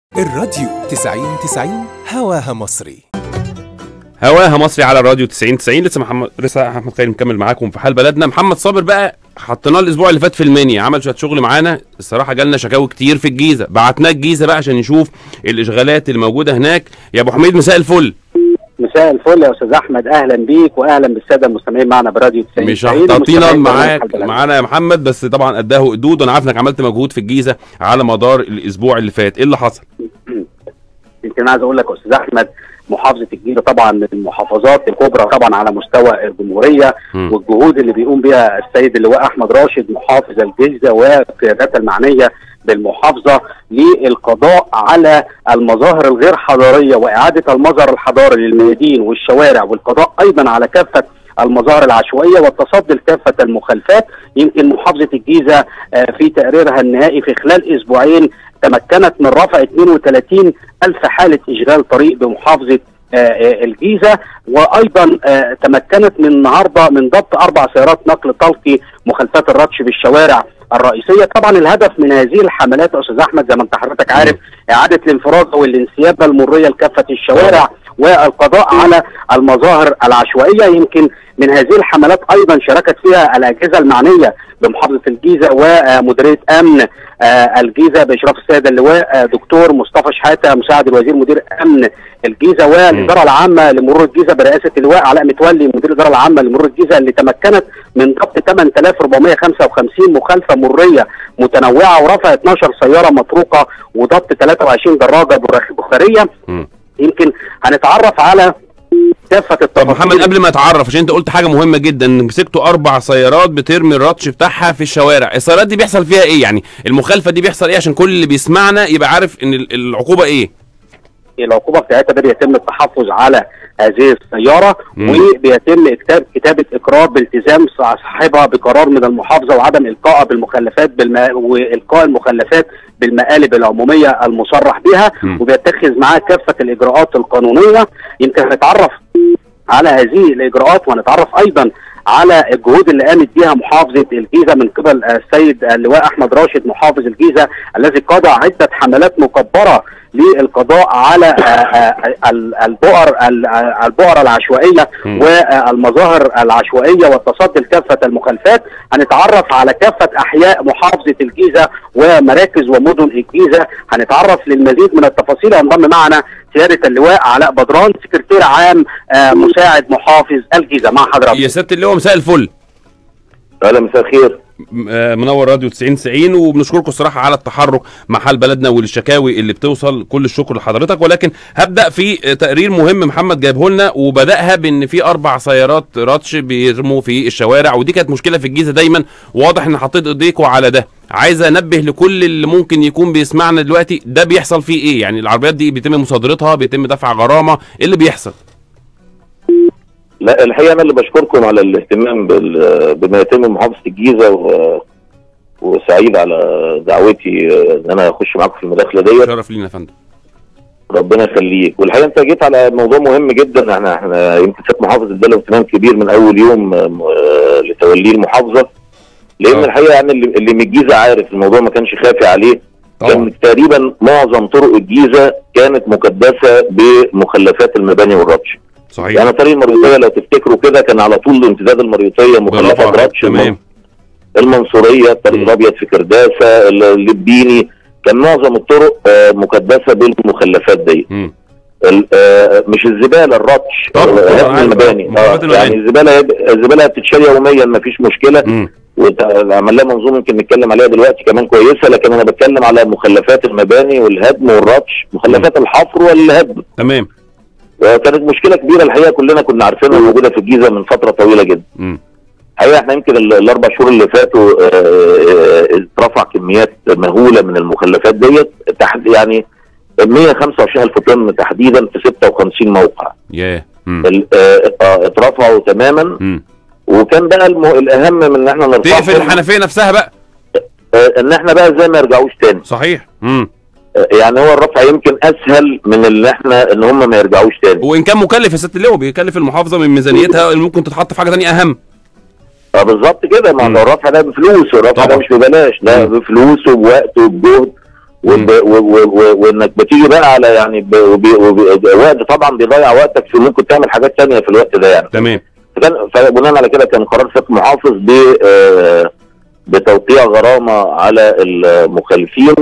الراديو 90 90 هواها مصري هواها مصري على الراديو 90 90 لسه محمد لسه احمد خير مكمل معاكم في حال بلدنا محمد صابر بقى حطيناه الاسبوع اللي فات في المنيا عمل شويه شغل معانا الصراحه جالنا شكاوي كتير في الجيزه بعتناه الجيزه بقى عشان نشوف الاشغالات اللي موجوده هناك يا ابو حميد مساء الفل مساء الفل يا استاذ احمد اهلا بيك واهلا بالساده المستمعين معنا براديو 90 مش 90 هتعطينا ومستمعين معاك برنامج البلد. معانا يا محمد بس طبعا قداه قدود وانا عارف انك عملت مجهود في الجيزه على مدار الاسبوع اللي فات ايه اللي حصل يمكن عايز اقول لك يا استاذ احمد محافظه الجيزه طبعا من المحافظات الكبرى طبعا على مستوى الجمهوريه مم. والجهود اللي بيقوم بها السيد اللواء احمد راشد محافظ الجيزه والقيادات المعنيه بالمحافظه للقضاء على المظاهر الغير حضاريه واعاده المظهر الحضاري للميادين والشوارع والقضاء ايضا على كافه المظاهر العشوائيه والتصدي لكافه المخالفات يمكن محافظه الجيزه آه، في تقريرها النهائي في خلال اسبوعين تمكنت من رفع 32 ألف حالة إشغال طريق بمحافظة آه، آه، الجيزة وأيضا آه، تمكنت من النهاردة من ضبط أربع سيارات نقل طلقي مخالفات الرطش بالشوارع الرئيسية طبعا الهدف من هذه الحملات يا أستاذ أحمد زي ما أنت حضرتك عارف إعادة الانفراد أو الانسياب المرية لكافة الشوارع والقضاء على المظاهر العشوائية يمكن من هذه الحملات أيضا شاركت فيها الأجهزة المعنية بمحافظة الجيزة ومديرية أمن آه، الجيزة بإشراف السيد اللواء آه، دكتور مصطفى شحاتة مساعد الوزير مدير أمن الجيزة والإدارة العامة لمرور الجيزة برئاسة اللواء علاء متولي مدير الإدارة العامة لمرور الجيزة اللي تمكنت من ضبط 8455 مخالفة مرية متنوعة ورفع 12 سيارة مطروقة وضبط 23 دراجة بر- بخارية مم. يمكن هنتعرف على كافة طب التفاصيل محمد قبل ما اتعرف عشان انت قلت حاجه مهمه جدا ان مسكتوا اربع سيارات بترمي الرطش بتاعها في الشوارع السيارات دي بيحصل فيها ايه يعني المخالفه دي بيحصل ايه عشان كل اللي بيسمعنا يبقى عارف ان ال- العقوبه ايه العقوبه بتاعتها ده بيتم التحفظ على هذه السياره مم. وبيتم كتاب كتابه اقرار بالتزام صاحبها بقرار من المحافظه وعدم القائها بالمخلفات بالم... والقاء المخلفات بالمقالب العموميه المصرح بها مم. وبيتخذ معاه كافه الاجراءات القانونيه يمكن هنتعرف على هذه الاجراءات وهنتعرف ايضا على الجهود اللي قامت بها محافظه الجيزه من قبل السيد اللواء احمد راشد محافظ الجيزه الذي قضى عده حملات مكبره للقضاء على آه، آه، ال- البؤر ال- آه، البؤر العشوائيه مم. والمظاهر العشوائيه والتصدي لكافه المخالفات هنتعرف على كافه احياء محافظه الجيزه ومراكز ومدن الجيزه هنتعرف للمزيد من التفاصيل ينضم معنا سياده اللواء علاء بدران سكرتير عام آه، مساعد محافظ الجيزه مع حضرتك يا سياده اللواء مساء الفل اهلا مساء الخير م- آه، منور راديو 90 90 وبنشكركم الصراحه على التحرك مع حال بلدنا والشكاوي اللي بتوصل كل الشكر لحضرتك ولكن هبدا في آه، تقرير مهم محمد جايبه لنا وبداها بان في اربع سيارات راتش بيرموا في الشوارع ودي كانت مشكله في الجيزه دايما واضح ان حطيت ايديكوا على ده عايز انبه لكل اللي ممكن يكون بيسمعنا دلوقتي ده بيحصل فيه ايه يعني العربيات دي بيتم مصادرتها بيتم دفع غرامه ايه اللي بيحصل لا الحقيقه انا اللي بشكركم على الاهتمام بال- بما يتم محافظه الجيزه و... وسعيد على دعوتي ان انا اخش معاكم في المداخله ديت شرف لينا يا فندم ربنا يخليك والحقيقه انت جيت على موضوع مهم جدا احنا احنا يمكن سياده محافظ اداله اهتمام كبير من اول يوم آه، لتوليه المحافظه لان آه. الحقيقه يعني اللي اللي من الجيزه عارف الموضوع ما كانش خافي عليه طبعا كان تقريبا معظم طرق الجيزه كانت مكدسه بمخلفات المباني والرطش صحيح يعني طريق المريوطيه لو تفتكروا كده كان على طول امتداد المريوطيه مخلفات برافو. رطش تمام المنصوريه الطريق مم. الابيض في كرداسه اللبيني كان معظم الطرق آه، مكدسه بالمخلفات دي مم. ال- آه، مش الزباله الرطش طبعاً، آه، طبعاً، هدم عارف. المباني مخلفات آه، المباني. يعني الزباله الزباله بتتشال يوميا ما فيش مشكله مم. وعمل لها منظومه يمكن نتكلم عليها دلوقتي كمان كويسه لكن انا بتكلم على مخلفات المباني والهدم والرطش مخلفات الحفر والهدم تمام وكانت مشكله كبيره الحقيقه كلنا كنا عارفينها موجوده في الجيزه من فتره طويله جدا مم. الحقيقه احنا يمكن ال- الاربع شهور اللي فاتوا آه، آه، اترفع كميات مهوله من المخلفات ديت تحد يعني 125 الف طن تحديدا في 56 موقع ياه مم. ال- آه، آه، اترفعوا تماما مم. وكان بقى الم- الاهم من ان احنا تقفل نرفعهم الحنفيه نفسها بقى آه، ان احنا بقى ازاي ما يرجعوش تاني صحيح مم. آه، يعني هو الرفع يمكن اسهل من اللي احنا ان هم ما يرجعوش تاني وان كان مكلف يا ست اللواء بيكلف المحافظه من ميزانيتها اللي ممكن تتحط في حاجه ثانيه اهم اه بالظبط كده ما مم. هو الرفع ده بفلوس الرفع طبعا. ده مش ببلاش ده مم. بفلوس وبوقت وبجهد وب- و- و- و- وانك بتيجي بقى على يعني ب- وبي- وبي- وقت طبعا بيضيع وقتك في ممكن تعمل حاجات تانية في الوقت ده يعني تمام فكان فبناء على كده كان قرار سياده المحافظ ب آه، بتوقيع غرامه على المخالفين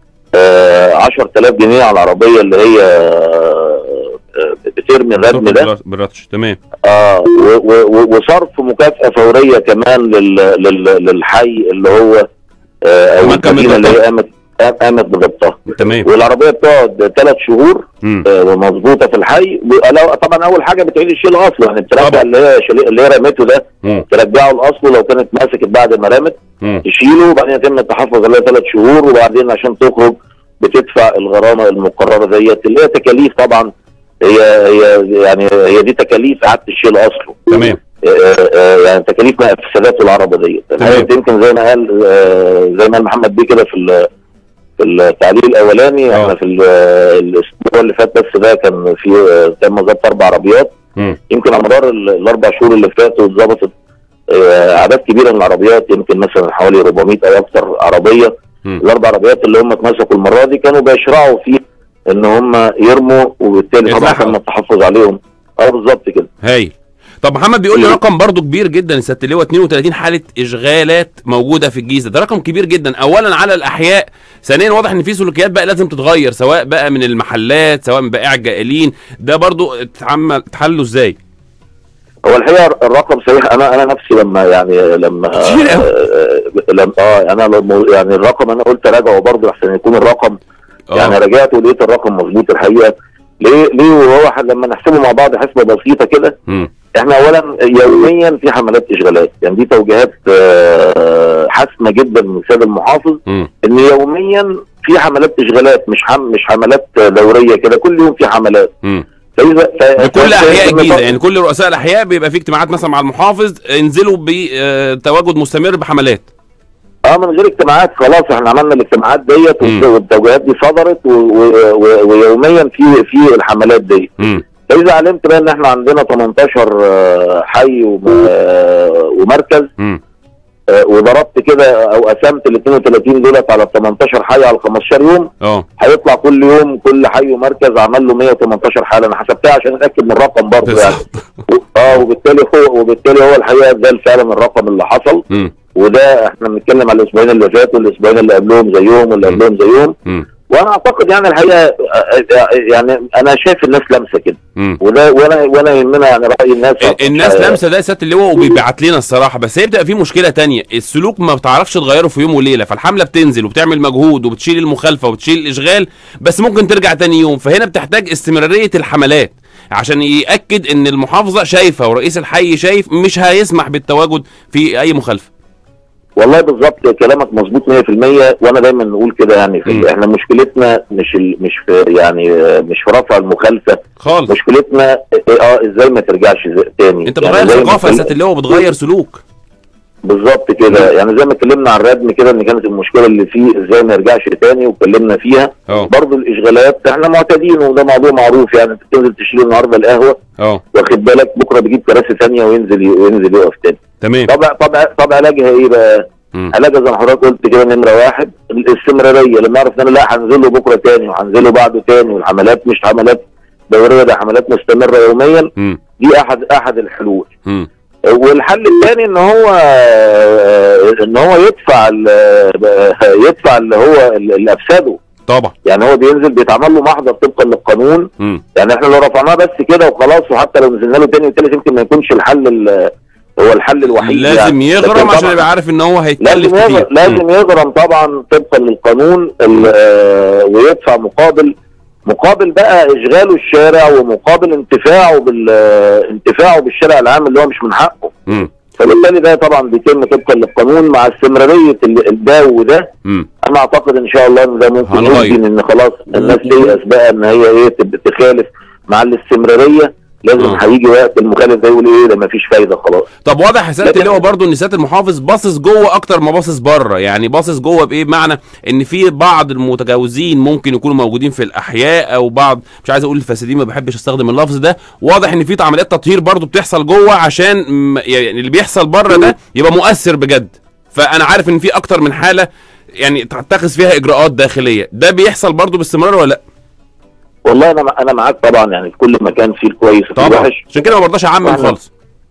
آه، 10000 جنيه على العربيه اللي هي آه، آه، بترمي الردم ده بالرطش تمام اه و- و- و- وصرف مكافاه فوريه كمان لل لل للحي اللي هو آه، او كمان كان المدينه اللي هي بضبطها. قامت قامت بضبطها تمام والعربيه بتقعد ثلاث شهور مم. آه، مظبوطه في الحي و- لا، طبعا اول حاجه بتعيد الشيء الاصلي يعني طبعا. بترجع اللي هي شلي- اللي هي رميته ده مم. ترجعه لاصله لو كانت مسكت بعد ما رمت مم. تشيله وبعدين يتم التحفظ عليها ثلاث شهور وبعدين عشان تخرج بتدفع الغرامه المقرره ديت اللي هي تكاليف طبعا هي هي يعني هي دي تكاليف اعاده الشيء لاصله تمام آه، آه، يعني تكاليف ما افسادات العربه ديت تمام. الحقيقة يمكن زي ما قال آه، زي ما قال محمد بيه كده في ال- في التعليق الاولاني آه. احنا في ال- الاسبوع اللي فات بس ده كان في تم ضبط اربع عربيات مم. يمكن على مدار ال- الاربع شهور اللي فاتوا اتظبطت آه، اعداد كبيره من العربيات يمكن مثلا حوالي 400 او اكثر عربيه مم. الاربع عربيات اللي هم اتمسكوا المره دي كانوا بيشرعوا في ان هم يرموا وبالتالي طبعا يزحفوا. تم التحفظ عليهم اه بالظبط كده هايل طب محمد بيقول لي رقم برضو كبير جدا يا سياده اللواء 32 حاله اشغالات موجوده في الجيزه ده رقم كبير جدا اولا على الاحياء ثانيا واضح ان في سلوكيات بقى لازم تتغير سواء بقى من المحلات سواء من بائع الجائلين ده برضو اتعمل تحله ازاي هو الحقيقه الرقم صحيح انا انا نفسي لما يعني لما كتير أوي. آه، لما اه انا لما يعني الرقم انا قلت راجعه برضه احسن يكون الرقم يعني اه رجعت ولقيت الرقم مظبوط الحقيقه ليه ليه وهو ح- لما نحسبه مع بعض حسبه بسيطه كده مم. احنا اولا يوميا في حملات اشغالات يعني دي توجيهات آه، حاسمه جدا من السيد المحافظ مم. ان يوميا في حملات اشغالات مش حم مش حملات دوريه كده كل يوم في حملات مم. فاذا ف- لكل ف- احياء ف- الجيزه يعني كل رؤساء الاحياء بيبقى في اجتماعات مثلا مع المحافظ انزلوا بتواجد مستمر بحملات اه من غير اجتماعات خلاص احنا عملنا الاجتماعات ديت مم. والتوجيهات دي صدرت و- و- و- ويوميا في في الحملات دي مم. فاذا علمت بقى ان احنا عندنا 18 آه، حي وم- آه، ومركز مم. آه، وضربت كده او قسمت ال 32 دولت على 18 حي على 15 يوم اه هيطلع كل يوم كل حي ومركز عمل له 118 حاله انا حسبتها عشان اتاكد من الرقم برضه يعني بالظبط. اه وبالتالي هو وبالتالي هو الحقيقه ده فعلا الرقم اللي حصل مم. وده احنا بنتكلم على الاسبوعين اللي فاتوا والاسبوعين اللي قبلهم زيهم واللي مم. قبلهم زيهم مم. وانا اعتقد يعني الحقيقه آه، آه، يعني انا شايف الناس لامسه كده مم. وده وانا وانا يهمنا يعني راي الناس الناس آه، لامسه ده يا سياده اللواء وبيبعت لنا الصراحه بس هي بتبقى في مشكله تانية السلوك ما بتعرفش تغيره في يوم وليله فالحمله بتنزل وبتعمل مجهود وبتشيل المخالفه وبتشيل الاشغال بس ممكن ترجع تاني يوم فهنا بتحتاج استمراريه الحملات عشان ياكد ان المحافظه شايفه ورئيس الحي شايف مش هيسمح بالتواجد في اي مخالفه والله بالظبط كلامك مظبوط 100% وانا دايما نقول كده يعني في مم. احنا مشكلتنا مش ال... مش في يعني آه، مش في رفع المخالفه خالص مشكلتنا اه آه، ازاي ما ترجعش زي- تاني انت يعني بتغير زي ما ثقافه يا اتكلم- سياده اللواء وبتغير سلوك بالظبط كده يعني زي ما اتكلمنا عن الردم كده ان كانت المشكله اللي فيه ازاي ما يرجعش تاني واتكلمنا فيها اه برضه الاشغالات احنا معتادين وده موضوع معروف يعني انت بتنزل تشيل النهارده القهوه اه واخد بالك بكره بيجيب كراسي ثانيه وينزل وينزل يقف تاني تمام طب طب طب علاجها ايه بقى؟ مم. علاجها زي ما حضرتك قلت كده نمره واحد الاستمراريه لما اعرف ان انا لا هنزله بكره تاني وهنزله بعده تاني والحملات مش حملات دوريه ده حملات مستمره يوميا مم. دي احد احد الحلول مم. والحل الثاني ان هو ان هو يدفع ال- يدفع اللي هو اللي افسده طبعا يعني هو بينزل بيتعمل له محضر طبقا للقانون مم. يعني احنا لو رفعناه بس كده وخلاص وحتى لو نزلنا له تاني وتالت يمكن ما يكونش الحل ال- هو الحل الوحيد لازم يعني. لكن يغرم عشان طبعاً يبقى عارف ان هو هيتكلف لازم كتير يغرم لازم مم. يغرم طبعا طبقا للقانون ال- آه، ويدفع مقابل مقابل بقى اشغاله الشارع ومقابل انتفاعه بال آه، انتفاعه بالشارع العام اللي هو مش من حقه مم. فبالتالي ده طبعا بيتم طبقا للقانون مع استمراريه ال- الده وده مم. انا اعتقد ان شاء الله ان ده ممكن هنغير. يمكن ان خلاص الناس تيأس بقى ان هي ايه تب- تخالف مع الاستمراريه لازم آه. هيجي وقت المخالف ده يقول ايه ده مفيش فايده خلاص طب واضح يا سياده لكن- اللواء برضه ان سياده المحافظ باصص جوه اكتر ما باصص بره يعني باصص جوه بايه بمعنى ان في بعض المتجاوزين ممكن يكونوا موجودين في الاحياء او بعض مش عايز اقول الفاسدين ما بحبش استخدم اللفظ ده واضح ان في عمليات تطهير برضه بتحصل جوه عشان م- يعني اللي بيحصل بره ده يبقى مؤثر بجد فانا عارف ان في اكتر من حاله يعني تتخذ فيها اجراءات داخليه ده بيحصل برضو باستمرار ولا لا والله انا انا معاك طبعا يعني في كل مكان فيه الكويس وفيه طبعا الوحش عشان كده ما برضاش اعمم وإحنا- خالص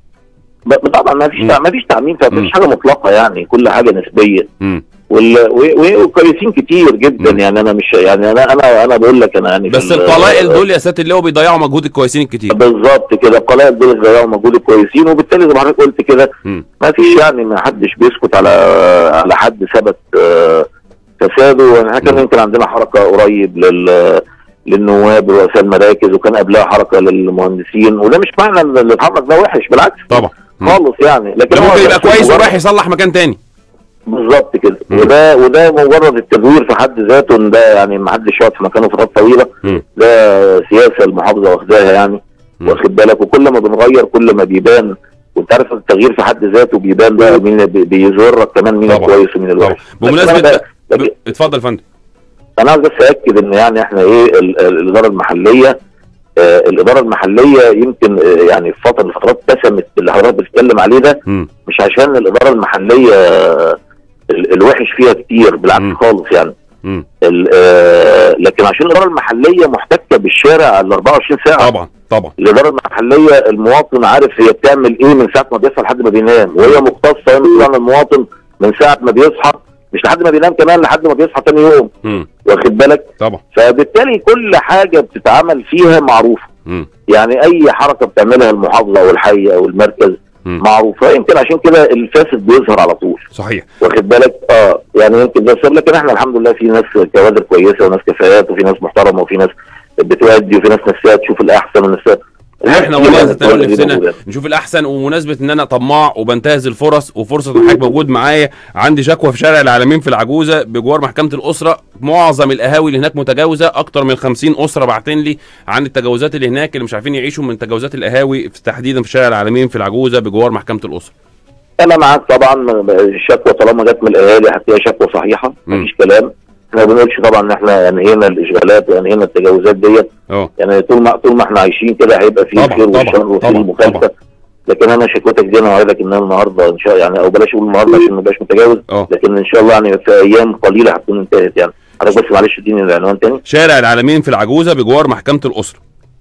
ب- طبعا ما فيش مم. ما فيش تعميم مم. ما فيش حاجه مطلقه يعني كل حاجه نسبيه مم. وال- و- و- وكويسين كتير جدا مم. يعني انا مش يعني انا انا انا بقول لك انا يعني في بس ال- القلائل دول يا سياده اللواء بيضيعوا مجهود الكويسين الكتير بالظبط كده القلائل دول ضيعوا مجهود الكويسين وبالتالي زي ما حضرتك قلت كده مم. ما فيش يعني ما حدش بيسكت على على حد ثبت آه، فساده احنا كان مم. يمكن عندنا حركه قريب لل للنواب ورؤساء المراكز وكان قبلها حركه للمهندسين وده مش معنى ان اللي اتحرك ده وحش بالعكس طبعا مم. خالص يعني لكن ده هو ممكن يبقى بس كويس مجرد- ورايح يصلح مكان تاني بالظبط كده مم. وده وده مجرد التدوير في حد ذاته إن ده يعني ما حدش يقعد في مكانه فترات طويله مم. ده سياسه المحافظه واخداها يعني مم. واخد بالك وكل ما بنغير كل ما بيبان وانت عارف التغيير في حد ذاته بيبان بقى مين بي- بيظهرك كمان مين طبعا. الكويس ومين طبعا الوحش بمناسبه لكن أنا ده- ب- ب- اتفضل يا فندم انا عايز بس اكد ان يعني احنا ايه ال- ال- الاداره المحليه آه الاداره المحليه يمكن آه يعني في فتره من الفترات ابتسمت اللي حضرتك بتتكلم عليه ده مم. مش عشان الاداره المحليه آه ال- الوحش فيها كتير مم. بالعكس خالص يعني مم. ال- آه لكن عشان الاداره المحليه محتكه بالشارع ال 24 ساعه طبعا طبعا الاداره المحليه المواطن عارف هي بتعمل ايه من ساعه ما بيصحى لحد ما بينام وهي مختصه هي مسؤوله عن المواطن من ساعه ما بيصحى مش لحد ما بينام كمان لحد ما بيصحى تاني يوم مم. واخد بالك طبعا فبالتالي كل حاجه بتتعمل فيها معروفه مم. يعني اي حركه بتعملها المحافظه او الحي او المركز مم. معروفه يمكن عشان كده الفاسد بيظهر على طول صحيح واخد بالك اه يعني يمكن ده سر لكن احنا الحمد لله في ناس كوادر كويسه وناس كفاءات وفي ناس محترمه وفي ناس بتؤدي وفي ناس نفسها تشوف الاحسن ونفسها احنا والله يعني نتناول الكوادر دي نفسنا موجودة. نشوف الاحسن ومناسبه ان انا طماع وبنتهز الفرص وفرصه ان حضرتك موجود معايا عندي شكوى في شارع العالمين في العجوزه بجوار محكمه الاسره معظم القهاوي اللي هناك متجاوزه اكتر من 50 اسره باعتين لي عن التجاوزات اللي هناك اللي مش عارفين يعيشوا من تجاوزات القهاوي في تحديدا في شارع العالمين في العجوزه بجوار محكمه الاسره انا معاك طبعا الشكوى طالما جت من الاهالي هتلاقيها شكوى صحيحه مم. مفيش كلام احنا ما بنقولش طبعا ان احنا انهينا الاشغالات وانهينا التجاوزات ديت اه يعني طول ما طول ما احنا عايشين كده هيبقى فيه طبعا، خير طبعا، وشر وفيه طبعا، مخالفه طبعا. لكن انا شكوتك دي انا اوعدك ان انا النهارده ان شاء يعني او بلاش اقول النهارده عشان ما يبقاش متجاوز اه لكن ان شاء الله يعني في ايام قليله هتكون انتهت يعني حضرتك بس معلش اديني العنوان تاني شارع العالمين في العجوزه بجوار محكمه الاسره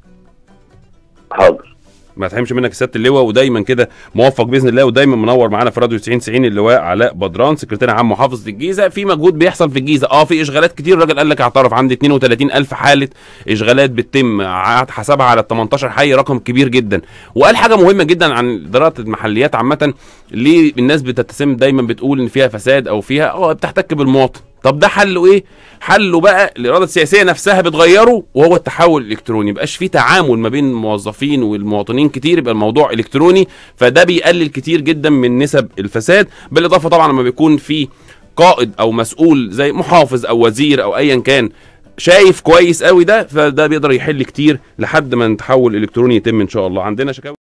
حاضر ما تحرمش منك سياده اللواء ودايما كده موفق باذن الله ودايما منور معانا في راديو 90 90 اللواء علاء بدران سكرتير عام محافظه الجيزه في مجهود بيحصل في الجيزه اه في اشغالات كتير الراجل قال لك اعترف عندي 32 الف حاله اشغالات بتتم ع- حسبها على ال 18 حي رقم كبير جدا وقال حاجه مهمه جدا عن اداره المحليات عامه ليه الناس بتتسم دايما بتقول ان فيها فساد او فيها اه بتحتك بالمواطن طب ده حله ايه حله بقى الاراده السياسيه نفسها بتغيره وهو التحول الالكتروني مبقاش في تعامل ما بين الموظفين والمواطنين كتير يبقى الموضوع الكتروني فده بيقلل كتير جدا من نسب الفساد بالاضافه طبعا لما بيكون في قائد او مسؤول زي محافظ او وزير او ايا كان شايف كويس قوي ده فده بيقدر يحل كتير لحد ما التحول الالكتروني يتم ان شاء الله عندنا شكاوي